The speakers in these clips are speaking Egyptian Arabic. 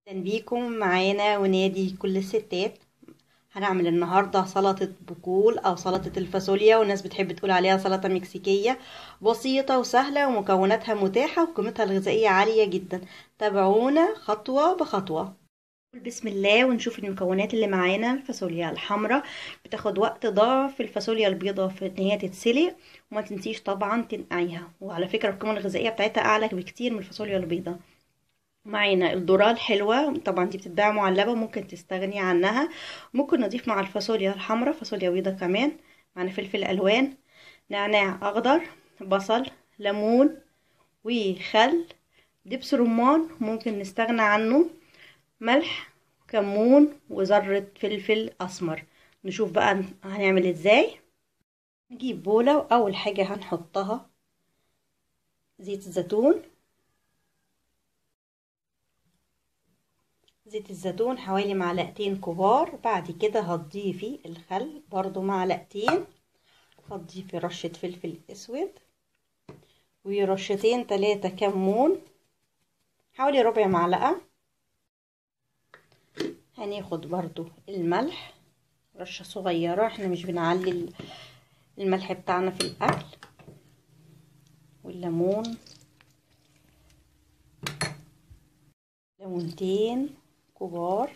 اهلا بيكم معانا ونادي كل الستات هنعمل النهاردة سلطة بقول أو سلطة الفاصوليا والناس بتحب تقول عليها سلطة مكسيكية بسيطة وسهلة ومكوناتها متاحة وقيمتها الغذائية عالية جدا تابعونا خطوة بخطوة بسم الله ونشوف المكونات اللي معانا الفاصوليا الحمراء بتاخد وقت ضعف الفاصوليا البيضاء في ان هي تتسلق وما تنسيش طبعا تنقعيها وعلى فكرة القيمة الغذائية بتاعتها أعلى بكتير من الفاصوليا البيضاء معانا الذرة الحلوة طبعا دي بتتباع معلبة ممكن تستغني عنها ممكن نضيف مع الفاصوليا الحمراء فاصوليا بيضة كمان معانا فلفل ألوان نعناع أخضر بصل ليمون وخل دبس رمان ممكن نستغنى عنه ملح كمون وذرة فلفل أسمر نشوف بقى هنعمل ازاي نجيب بولة وأول حاجة هنحطها زيت الزيتون زيت الزيتون حوالي معلقتين كبار بعد كده هتضيفي الخل برضو معلقتين هتضيفي رشة فلفل اسود ورشتين تلاتة كمون حوالي ربع معلقة هناخد برضو الملح رشة صغيرة احنا مش بنعلي الملح بتاعنا في الاكل والليمون ليمونتين كبار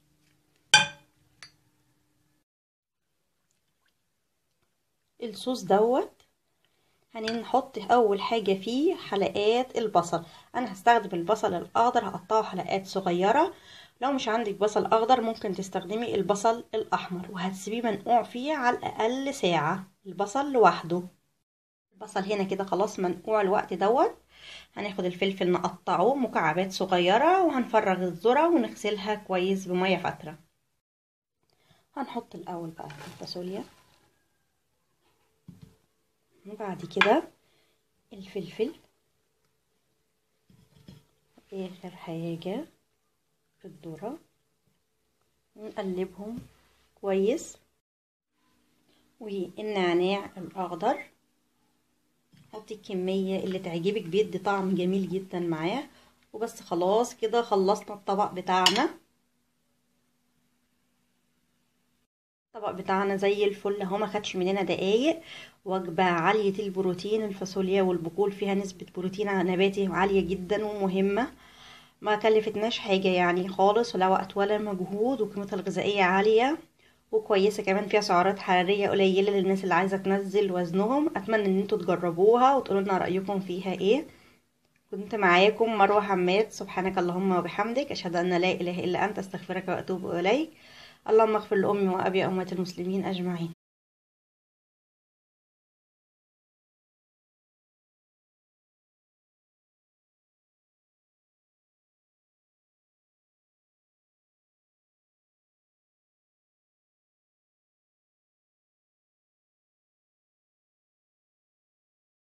الصوص دوت هنحط اول حاجه فيه حلقات البصل انا هستخدم البصل الاخضر هقطعه حلقات صغيره لو مش عندك بصل اخضر ممكن تستخدمي البصل الاحمر وهتسيبيه منقوع فيه على الاقل ساعه البصل لوحده البصل هنا كده خلاص منقوع الوقت دوت هناخد الفلفل نقطعه مكعبات صغيرة وهنفرغ الذرة ونغسلها كويس بمية فترة هنحط الأول بقى الفاصوليا وبعد كده الفلفل آخر حاجة الذرة نقلبهم كويس والنعناع الأخضر حطي الكمية اللي تعجبك بيدي طعم جميل جدا معاه وبس خلاص كده خلصنا الطبق بتاعنا الطبق بتاعنا زي الفل اهو ما خدش مننا دقايق وجبة عالية البروتين الفاصوليا والبقول فيها نسبة بروتين نباتي عالية جدا ومهمة ما كلفتناش حاجة يعني خالص ولا وقت ولا مجهود وقيمتها الغذائية عالية وكويسه كمان فيها سعرات حراريه قليله للناس اللي عايزه تنزل وزنهم اتمنى ان انتوا تجربوها وتقولوا لنا رايكم فيها ايه كنت معاكم مروه حماد سبحانك اللهم وبحمدك اشهد ان لا اله الا انت استغفرك واتوب اليك اللهم اغفر لامي وابي امه المسلمين اجمعين